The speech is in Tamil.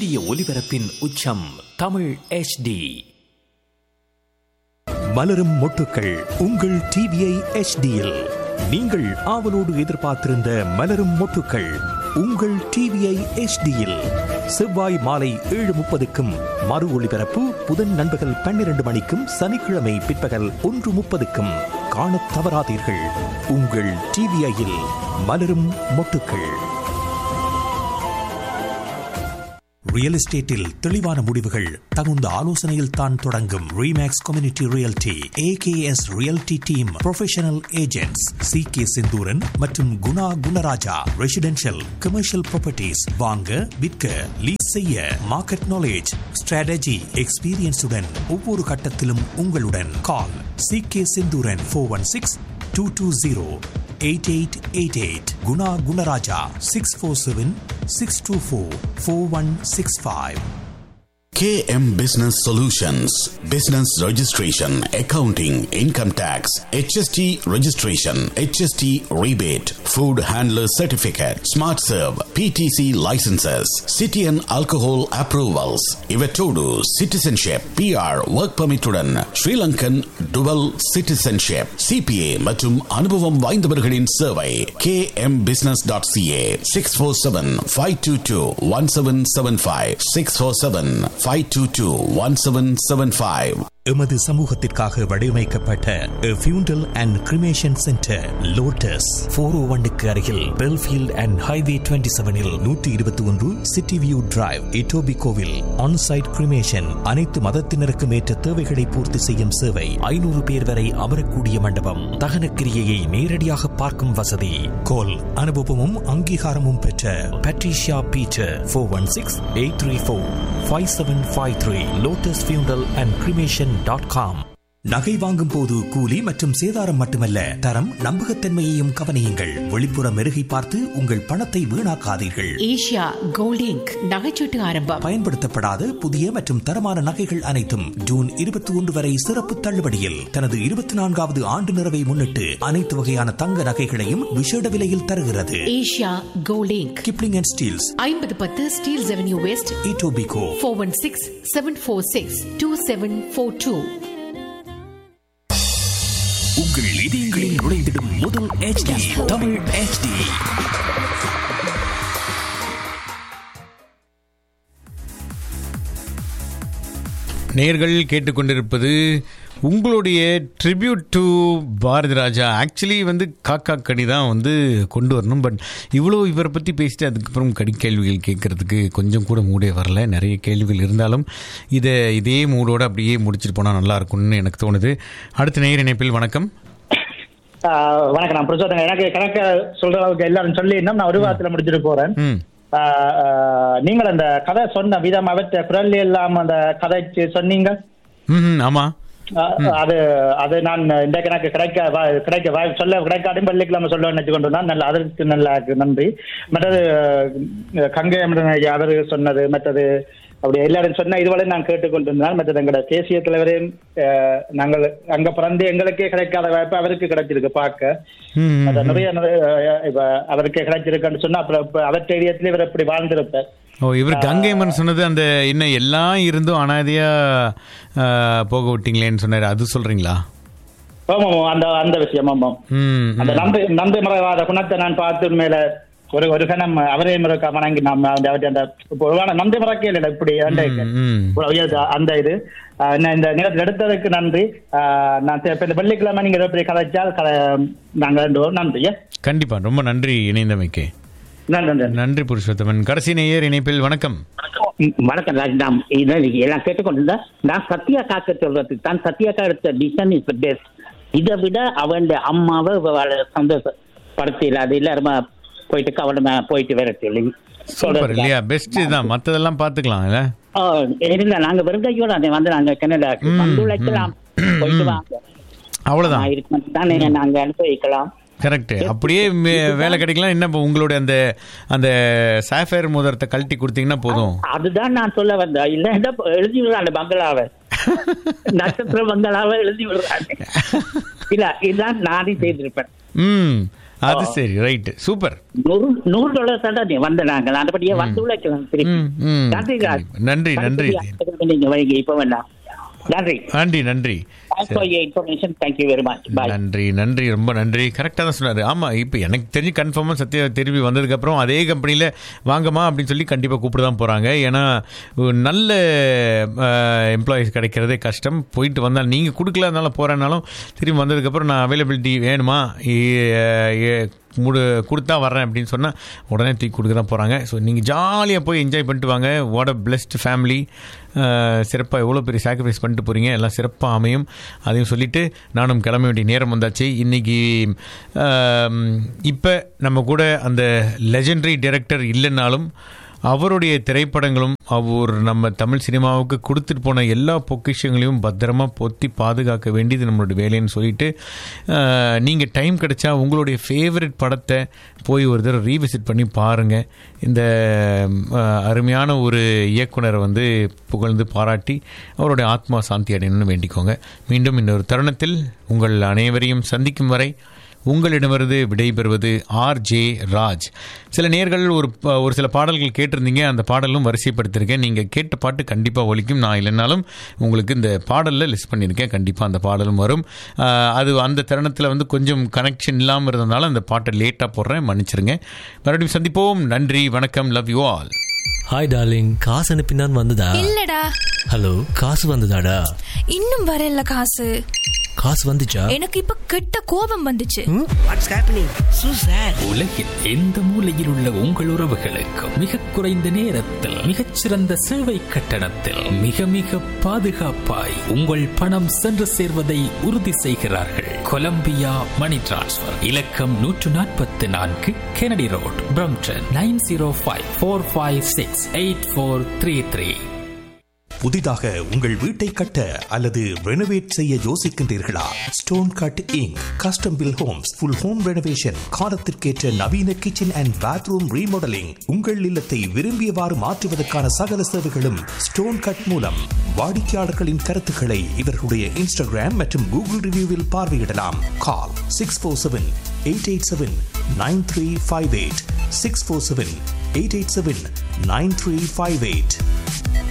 சூரிய ஒளிபரப்பின் உச்சம் தமிழ் HD மலரும் மொட்டுக்கள் உங்கள் டிவியை HDயில் நீங்கள் ஆவலோடு எதிர்பார்த்திருந்த மலரும் மொட்டுக்கள் உங்கள் டிவியை HDயில் செவ்வாய் மாலை ஏழு முப்பதுக்கும் மறு ஒளிபரப்பு புதன் நண்பகல் பன்னிரண்டு மணிக்கும் சனிக்கிழமை பிற்பகல் ஒன்று முப்பதுக்கும் காணத் தவறாதீர்கள் உங்கள் டிவிஐயில் மலரும் மொட்டுக்கள் ரியல் எஸ்டேட்டில் தெளிவான முடிவுகள் தகுந்த ஆலோசனையில் தான் தொடங்கும் Remax community realty AKS realty team professional agents C K Senthuran மற்றும் Guna Gunaraja residential commercial properties வாங்க விற்க லீஸ் செய்ய மார்க்கெட் நாலேஜ் ஸ்ட்ராட்டஜி எக்ஸ்பீரியன்ஸுடன் ஒவ்வொரு கட்டத்திலும் உங்களுடன் call C K Senthuran four one six two two zero eight eight eight eight Guna Gunaraja six four seven six two four four one six five KM Business Solutions Business Registration, Accounting, Income Tax, HST Registration, HST Rebate, Food Handler Certificate, Smart Serve, PTC Licenses, City and Alcohol Approvals, Ivetodu, Citizenship, PR, Work Permit உடன் Sri Lankan Dual Citizenship, CPA மற்றும் அனுபவம் வாய்ந்தவர்களின் சேவை kmbusiness.ca 647-522-1775 647-522-1775 எமது சமூகத்திற்காக வடிவமைக்கப்பட்ட funeral and cremation centre lotus four O ஒன்னுக்கு அருகில் பெல்ஃபீல்ட் அண்ட் ஹைவே டுவெண்ட்டி செவனில் நூற்றி இருபத்தி ஒன்று சிட்டி வியூ டிரைவ் இட்டோபி கோவில் ஆன்சைட் கிரிமேஷன் அனைத்து மதத்தினருக்கும் ஏற்ற தேவைகளை பூர்த்தி செய்யும் சேவை ஐநூறு பேர் வரை அமரக்கூடிய மண்டபம் தகன கிரியையை நேரடியாக பார்க்கும் வசதி கோல் அனுபவமும் அங்கீகாரமும் பெற்ற Patricia Peter four one six eight three four five seven five three lotus funeral and cremation dot com நகை வாங்கும் போது கூலி மற்றும் சேதாரம் மட்டுமல்ல தரம் நம்பகத்தன்மையையும் கவனியுங்கள் வெளிப்புற மெருகை பார்த்து உங்கள் பணத்தை வீணாக்காதீர்கள் ஏஷியா கோல்ட் இங்க் நகைச்சீட்டு ஆரம்பம் பயன்படுத்தப்படாத புதிய மற்றும் தரமான நகைகள் அனைத்தும் ஜூன் இருபத்தி ஒன்று வரை சிறப்பு தள்ளுபடியில் தனது இருபத்தி நான்காவது ஆண்டு நிறைவை முன்னிட்டு அனைத்து வகையான தங்க நகைகளையும் விசேட விலையில் தருகிறது Asia gold inc Kipling and Steeles ஐம்பது பத்து Steeles avenue west Etobicoke four one six seven four six two seven four two உங்கள் இதயங்களில் நுழைந்திடும் முதல் HD தமிழ் HD நேர்கள் கேட்டுக்கொண்டிருப்பது உங்களுடைய tribute to Bharathi Raja actually வந்து காக்கா கனி தான் வந்து கொண்டு வரணும் பட் இவ்வளோ இவரை பற்றி பேசிட்டு அதுக்கப்புறம் கடி கேள்விகள் கேட்கறதுக்கு கொஞ்சம் கூட மூடே வரல நிறைய கேள்விகள் இருந்தாலும் இதை இதே மூடோட அப்படியே முடிச்சிட்டு போனால் நல்லா இருக்கும்னு எனக்கு தோணுது அடுத்த நேர் இணைப்பில் வணக்கம் ஆஹ் வணக்கம் நான் புருஷோத்தங்க எனக்கு கணக்க சொல்ற அளவுக்கு எல்லாரும் சொல்லி இன்னும் நான் ஒரு வாரத்துல முடிச்சிட்டு போறேன் ம் ஆஹ் ஆஹ் நீங்கள் அந்த கதை சொன்ன விதம் அவற்றை குரல் எல்லாம் அந்த கதை சொன்னீங்க ம் ஆமாம் ஆஹ் அது அது நான் இந்த எனக்கு கிடைக்க வா- கிடைக்க வாய் சொல்ல கிடைக்காடும் பள்ளிக்கிழமை சொல்ல நினைச்சு கொண்டு தான் நல்ல அதற்கு நல்ல நன்றி மற்றது அஹ், கங்கை அமரன் ஐயா அவர் சொன்னது மற்றது அப்படி எல்லாரும் சொன்ன இதுவரை நான் கேட்டுக்கொண்டிருந்தால் மற்றது எங்களோட தேசிய தலைவரையும் அஹ், நாங்கள் அங்க பிறந்து எங்களுக்கே கிடைக்காத வாய்ப்பு அவருக்கு கிடைச்சிருக்கு பார்க்க ம் அது நிறைய நிறைய, அஹ், இப்ப அவருக்கு கிடைச்சிருக்குன்னு சொன்னா அப்புறம் இப்ப அவர் ஏரியாத்திலே இவர் இப்படி வாழ்ந்திருப்பார் ஓ இவர் கங்கைமன் சொன்னது அந்த என்ன எல்லாம் இருந்தும் அனாதையா ஆ, போக விட்டீங்களேன்னு சொன்னார் அது சொல்றீங்களா ஆமாம் ஆமாம், அந்த அந்த விஷயம் ஆமாம் ம் அந்த நம்பி நம்பி மறைவாத குணத்தை நான் பார்த்து மேல ஒரு ஒரு கணம் அவரே மறக்க வணங்கி நாம் அந்த அவற்றை அந்த இப்போ ஒருவான நம்பி மறக்க இல்லை இப்படி அந்த ம், ம். இவ்வளவு உயர்ந்த அந்த இது ஆஹ் என்ன இந்த நேரத்தில் எடுத்ததுக்கு நன்றி ஆஹ் நான் இப்ப இந்த வெள்ளிக்கிழமை நீங்க எப்படி கதைச்சால் கதை நாங்கள் ரெண்டு பேரும் நன்றி ஏ? கண்டிப்பா ரொம்ப நன்றி இணைந்தமைக்கு நன்றி நன்றி நன்றி புருஷோத்தமன் கடைசி நேயர் இணைப்பில் வணக்கம் ம், வணக்கம் ராஜ் நான் இதை எல்லாம் கேட்டுக்கொண்டிருந்தேன் நான் சத்யா காக்க சொல்றதுக்கு தான் சத்யாக்கா எடுத்த டிசன் இஸ் பெஸ்ட் இதை விட அவன் அம்மாவை அவளை சந்தோஷப்படுத்தல அது எல்லாருமா போயிட்டு கவலை போயிட்டு வர சொல்லி சூப்பர் சொல்றதுக்கு. இல்லையா பெஸ்ட் தான் மத்ததெல்லாம் பாத்துக்கலாம் இல்ல ஆ, இல்ல நாங்க வெறுங்கையோட அதை வந்து நாங்க கனடாக்கு ம், வந்து உழைக்கலாம் ம், போயிட்டு ம். வாங்க அவ்வளவுதான் இருக்கும் தானே நாங்க அனுப்பி வைக்கலாம் கரெக்ட் அப்படியே மே- வேலை கிடைக்கலாம் என்ன இப்போ உங்களுடைய அந்த அந்த சாஃபயர் மோதிரத்தை கழட்டி கொடுத்தீங்கன்னா போதும் அதுதான் நான் சொல்ல வந்தேன் இல்ல எழுதி விடுறாங்க பங்களாவை நட்சத்திர பங்களாவை எழுதி விடுறாங்க இல்ல இதுதான் நானே செய்திருப்பேன் ம் அது சரி ரைட் சூப்பர் நூறு நூறு டாலர் தான் வந்த நாங்கள் அந்தபடியே வந்து உழைக்கலாம் திருப்பி ம், ம். நன்றி ராஜ். நன்றி, நன்றி. நீங்க வைங்க இப்ப வேண்டாம் நன்றி நன்றி நன்றி thanks for your information thank you very much bye நன்றி நன்றி ரொம்ப நன்றி கரெக்டாக தான் சொன்னார் ஆமாம் இப்போ எனக்கு தெரிஞ்சு கன்ஃபார்மாக சத்யா திரும்பி வந்ததுக்கப்புறம் அதே கம்பெனியில் வாங்கம்மா அப்படின்னு சொல்லி கண்டிப்பாக கூப்பிட்டு தான் போகிறாங்க ஏன்னா ஒரு நல்ல எம்ப்ளாயிஸ் கிடைக்கிறதே கஷ்டம் போயிட்டு வந்தால் நீங்கள் கொடுக்கலனால போகிறனாலும் திரும்பி வந்ததுக்கப்புறம் நான் அவைலபிலிட்டி வேணுமா ஏ- ஏ- முடு கொடுத்தா வர்றேன் அப்படின்னு சொன்னால் உடனே தூக்கி கொடுக்க தான் போகிறாங்க ஸோ நீங்கள் ஜாலியாக போய் என்ஜாய் பண்ணிட்டு வாங்க வாட் அ பிளெஸ்ட் ஃபேமிலி சிறப்பாக எவ்வளோ பெரிய சாக்ரிஃபைஸ் பண்ணிட்டு போகிறீங்க எல்லாம் சிறப்பாக அமையும் அதையும் சொல்லிட்டு நானும் கிளம்ப வேண்டிய நேரம் வந்தாச்சு இன்றைக்கி இப்போ நம்ம கூட அந்த லெஜெண்டரி டைரக்டர் இல்லைன்னாலும் அவருடைய திரைப்படங்களும் அவர் நம்ம தமிழ் சினிமாவுக்கு கொடுத்துட்டு போன எல்லா பொக்கிஷங்களையும் பத்திரமா பொத்தி பாதுகாக்க வேண்டியது நம்மளுடைய வேலைன்னு சொல்லிட்டு நீங்கள் டைம் கிடைச்சா உங்களுடைய ஃபேவரட் படத்தை போய் ஒரு தடவை ரீவிசிட் பண்ணி பாருங்கள் இந்த அஹ், அருமையான ஒரு இயக்குனரை வந்து புகழ்ந்து பாராட்டி அவருடைய ஆத்மா சாந்தி அடையணும்னு வேண்டிக்கோங்க மீண்டும் இன்னொரு தருணத்தில் உங்கள் அனைவரையும் சந்திக்கும் வரை உங்களிடமிருந்து விடைபெறுவது ஆர் ஜே ராஜ் சில நேர்கள் ஒரு ப- ஒரு சில பாடல்கள் கேட்டிருந்தீங்க அந்த பாடலும் வரிசைப்படுத்திருக்கேன் நீங்கள் கேட்ட பாட்டு கண்டிப்பாக ஒலிக்கும் நான் இல்லைனாலும் உங்களுக்கு இந்த பாடலில் லிஸ்ட் பண்ணியிருக்கேன் கண்டிப்பாக அந்த பாடலும் வரும் ஆஹ், அது அந்த தருணத்தில் வந்து கொஞ்சம் கனெக்ஷன் இல்லாமல் இருந்ததுனால அந்த பாட்டை லேட்டாக போடுறேன் மன்னிச்சிருங்க மறுபடியும் சந்திப்போம் நன்றி வணக்கம் love you all hi darling காசு அனுப்பினான் வந்ததா இல்லடா ஹலோ காசு வந்ததாடா இன்னும் வரல காசு காசு வந்துச்சா எனக்கு இப்ப கெட்ட கோபம் வந்துச்சு வாட்ஸ் ஹேப்பனிங் சூ சார் உலகில் எந்த மூலையில் உள்ள உங்கள் உறவுகளுக்கும் மிக குறைந்த நேரத்தில் மிகச்சிறந்த சேவை கட்டணத்தில் மிக மிக பாதுகாப்பாய் உங்கள் பணம் சென்று சேர்வதை உறுதி செய்கிறார்கள் கொலம்பியா மணி டிரான்ஸ்ஃபர் இலக்கம் நூற்று நாற்பத்தி நான்கு Kennedy road Brampton nine zero five four five six eight four three three புதிதாக உங்கள் வீட்டை கட்ட அல்லது ரெனோவேட் செய்ய யோசிக்கின்றீர்களா stone cut inc custom build homes full home renovation காலத்திற்கேற்ற நவீன கிச்சன் அண்ட் பாத்ரூம் ரீமாடலிங் உங்கள் இல்லத்தை விரும்பியவாறு மாற்றுவதற்கான சகல சேவைகளும் ஸ்டோன் கட் மூலம் வாடிக்கையாளர்களின் கருத்துக்களை இவர்களுடைய இன்ஸ்டாகிராம் மற்றும் கூகுள் ரிவ்யூவில் பார்வையிடலாம் call six four seven eight eight seven nine three five eight six four seven eight eight seven nine three five eight